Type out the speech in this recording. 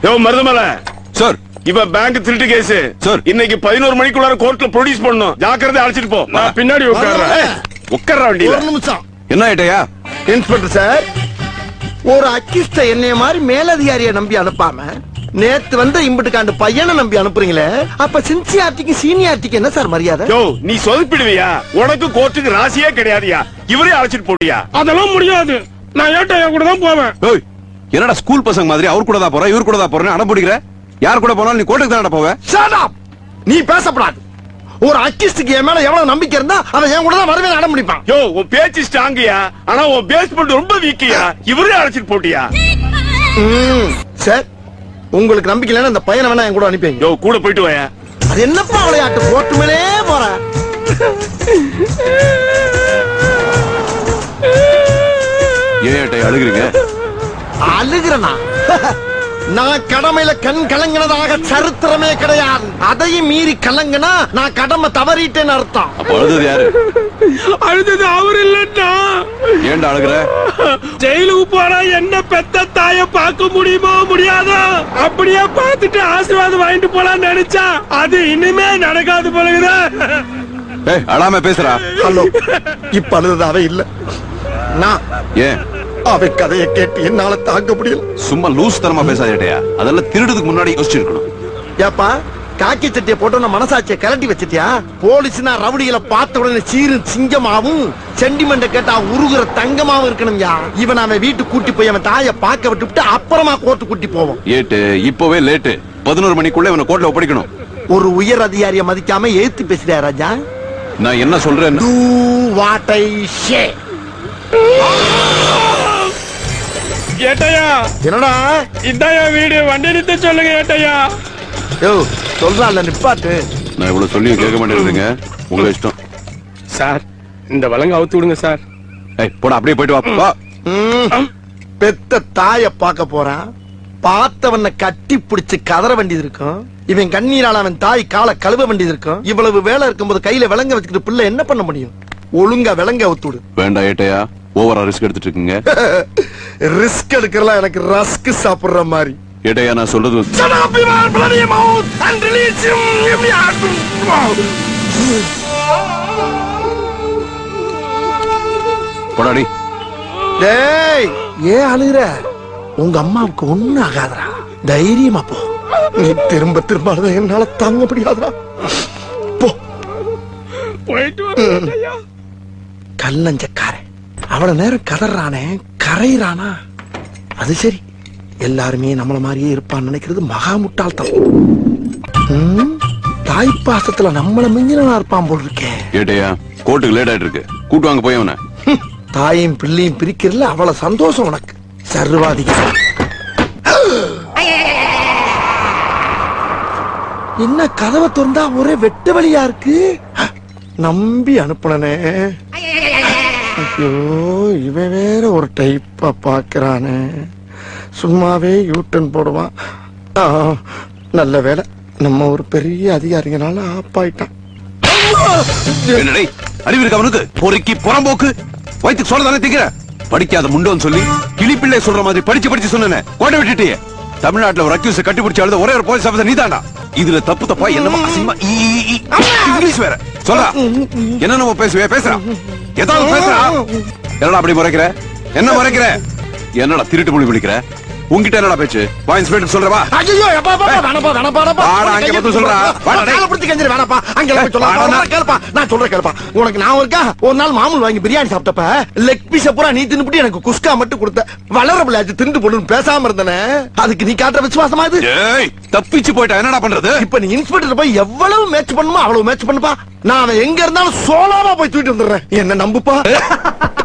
யோ Marudhamalai sir இவன் bank திருட்டு case sir. இன்னைக்கு பதினோரு மணிக்குள்ளார கோர்ட்ல ப்ரொடியூஸ் பண்ணணும் ஜாக்கிரதை அழைச்சிட்டு போ நான் பின்னாடி உட்கார்றேன் ஏய், உட்கார்றா வண்டியில ஒரு நிமிஷம் என்ன ஏட்டையா இன்ஸ்பெக்டர் சார் ஒரு அக்கிஸ்ட என்னைய மாதிரி மேலதிகாரியை நம்பி அனுப்பாம நேத்து வந்த இம்புட்டுக்காண்டு பையனை நம்பி அனுப்புறீங்களே அப்ப சின்சியாரிட்டிக்கு சீனியாரிட்டிக்கு என்ன சார் மரியாதை யோ நீ சொதப்பிடுவியா உனக்கு கோர்ட்டுக்கு ராசியே கிடையாதுயா இவரே அழைச்சிட்டு போட்டியா அதெல்லாம் முடியாது நான் ஏட்டையா கூட தான் போவேன் ஓய் என்னடா ஸ்கூல் பசங்க மாதிரி அவர் கூட தான் போறேன் இவர் கூட தான் போறேன் அடம் பிடிக்கிற யார் கூட போனாலும் நீ கோர்ட்டுக்கு தான் போவ Shut up! நீ பேசப்படாது ஒரு அக்கிஸ்டுக்கு என் மேல எவ்வளவு நம்பிக்கை இருந்தா அவன் என் கூட தான் வரவே அடம் முடிப்பான் யோ உன் பேச்சு ஸ்ட்ராங்கயா ஆனா உன் பேஸ்மெண்ட் ரொம்ப வீக்கியா இவரே அழைச்சிட்டு போட்டியா ம், சார் உங்களுக்கு நம்பிக்கை இல்லைன்னா இந்த பையனை வேணா என் கூட அனுப்பிங்க யோ கூட போயிட்டு வாயா அது என்னப்பா விளையாட்டு போட்டு மேலே போற ஏன் ஏட்டையா அழுகுறீங்க அழுகிறனா நான் கடமையில கண் கலங்கினதாக சரித்திரமே கிடையாது அதையும் மீறி கலங்கினா நான் கடமை தவறிட்டேன்னு அர்த்தம் அப்ப அழுதது யாரு அழுதது அவர் இல்லன்னா ஏன்டா அழுகுற ஜெயிலுக்கு போனா என்ன பெத்த தாய பார்க்க முடியுமோ முடியாதோ அப்படியே பார்த்துட்டு ஆசீர்வாதம் வாங்கிட்டு போலாம்னு நினைச்சா அது இனிமே நடக்காது போலகுதா ஏய் அழாம பேசுறா ஹலோ இப்ப அழுது அவ இல்ல நான் ஏன் அவ கதையை கேட்டு என்னால தாங்க முடியல சும்மா லூஸ் தரமா பேசாத ஏட்டையா அதெல்லாம் திருடுறதுக்கு முன்னாடி யோசிச்சிருக்கணும் ஏப்பா காக்கி சட்டியை போட்டு நான் மனசாட்சியை கலட்டி வச்சிட்டியா போலீஸ்னா ரவுடிகளை பார்த்த உடனே சீரு சிங்கமாவும் சென்டிமெண்ட கேட்டா உருகுற தங்கமாவும் இருக்கணும்யா இவன் அவன் வீட்டுக்கு கூட்டி போய் அவன் தாயை பார்க்க விட்டுவிட்டு அப்புறமா கோர்ட்டு கூட்டி போவோம் ஏட்டு இப்பவே லேட்டு பதினோரு மணிக்குள்ள இவனை கோர்ட்ல ஒப்படைக்கணும் ஒரு உயர் அதிகாரியை மதிக்காம எதிர்த்து பேசுறியா ராஜா நான் என்ன சொல்றேன் டூ வாட் ஐ ஷே ஏட்டையா என்னடா இதாயா வீடு வண்டி நிறுத்த சொல்லுங்க ஏட்டையா யோ சொல்றான்ல நிப்பாட்டு நான் இவ்வளவு சொல்லியும் கேட்க மாட்டேங்கிறீங்க உங்க இஷ்டம் சார் இந்த வழங்க அவுத்து விடுங்க சார் ஏய் போடா அப்படியே போயிட்டு வா வா ம். பெத்த தாய பார்க்க போறான் பார்த்தவன கட்டி பிடிச்சு கதற வேண்டியது இருக்கும் இவன் கண்ணீரால அவன் தாய் காலை கழுவ வேண்டியது இருக்கும் இவ்வளவு வேலை இருக்கும்போது கையில விலங்க வச்சுக்கிட்டு பிள்ளை என்ன பண்ண முடியும் ஒழுங்கா விலங்க ஒத்துடு வேண்டாம் ஏட்டையா ஓவரா ரிஸ்க் எடுத்துட்டு இருக்கீங்க ரிஸ்க் எடுக்கிறலாம் எனக்கு ரஸ்க் சாப்பிடுற மாதிரி ஏட்டையா நான் சொல்றது Shut up, you man, bloody mouth, and release him immediately. போடாடி டேய் ஏன் அழுகுற உங்க அம்மாவுக்கு ஒண்ணும் ஆகாதடா தைரியமா போ நீ திரும்ப திரும்ப அழுத என்னால தாங்க முடியாதுடா போ போயிட்டு வரேன் ஏட்டையா கல்லஞ்சக்காரன் அவ்வளவு நேரம் கதறானே கரையிறானா அது சரி எல்லாருமே நம்மள மாதிரியே இருப்பான்னு நினைக்கிறது மகா முட்டாள்தனம் ம், தாய் பாசத்துல நம்மள மிஞ்சினா இருப்பான் போல் இருக்கே ஏட்டையா கோர்ட்டுக்கு லேட் ஆயிட்டு இருக்கு கூட்டு வாங்க போய் அவனை ஹம், தாயும் பிள்ளையும் பிரிக்கிறதுல அவ்வளவு சந்தோஷம் உனக்கு சர்வாதிகாரி என்ன கதவை திறந்தா ஒரே வெட்டு வழியா இருக்கு நம்பி அனுப்புனனே ஐயோ இவன் வேற ஒரு டைப்பா பாக்குறானே சும்மாவே யூட்டன் போடுவான் ஆ, நல்ல வேலை நம்ம ஒரு பெரிய அதிகாரிங்கனால ஆப்பாயிட்டான் என்னடே அறிவு இருக்கு அவனுக்கு பொறுக்கி புறம்போக்கு வயிற்றுக்கு சொல்ல தானே திங்கிற படிக்காத முண்டோன்னு சொல்லி கிளிப்பிள்ளை சொல்ற மாதிரி படிச்சு படிச்சு சொன்னேன் கோட்டை விட்டுட்டியே தமிழ்நாட்டுல ஒரு அக்யூஸ் கட்டி பிடிச்ச அழுத ஒரே ஒரு போலீஸ் ஆஃபீஸர் நீதானா இதுல தப்பு தப்பா என்னமோ அசிங்கமா ஈ, ஈ, ஈ. இங்கிலீஷ் வேற சொல்றா என்னென்னமோ பேசுவே பேசுறா ஏதாவது பேசுறா என்னடா அப்படி முறைக்கிற என்ன முறைக்கிற என்னடா திருட்டு மொழி பிடிக்கிற உன்கிட்ட என்னடா பேச்சு வா இன்ஸ்பெக்டர் சொல்ற வா ஐயோ எப்பா எப்பா வேணப்பா வேணப்பா வேணப்பா வாடா, அங்க வந்து சொல்றா. வாடா, டேய். காலை பிடிச்சு கெஞ்சிரு வேணப்பா அங்க போய் சொல்ல வாடா. சொல்றேன் கேளுப்பா நான் சொல்றேன் கேளுப்பா உனக்கு நான் இருக்கா ஒரு நாள் மாமூல் வாங்கி பிரியாணி சாப்பிட்டப்ப லெக் பீஸ பூரா நீ தின்னுபிட்டு எனக்கு குஸ்கா மட்டும் கொடுத்த வளர பிள்ளையாச்சு திண்டு போடுன்னு பேசாம இருந்தனே அதுக்கு நீ காட்டுற விசுவாசமா இது ஏய் தப்பிச்சு போயிட்டா என்னடா பண்றது இப்ப நீ இன்ஸ்பெக்டர் போய் எவ்வளவு மேட்ச் பண்ணுமோ அவ்வளவு மேட்ச் பண்ணுப்பா நான் அவன் எங்க இருந்தாலும் சோலாவா போய் தூக்கிட்டு வந்துடுறேன் என்ன நம்புப்பா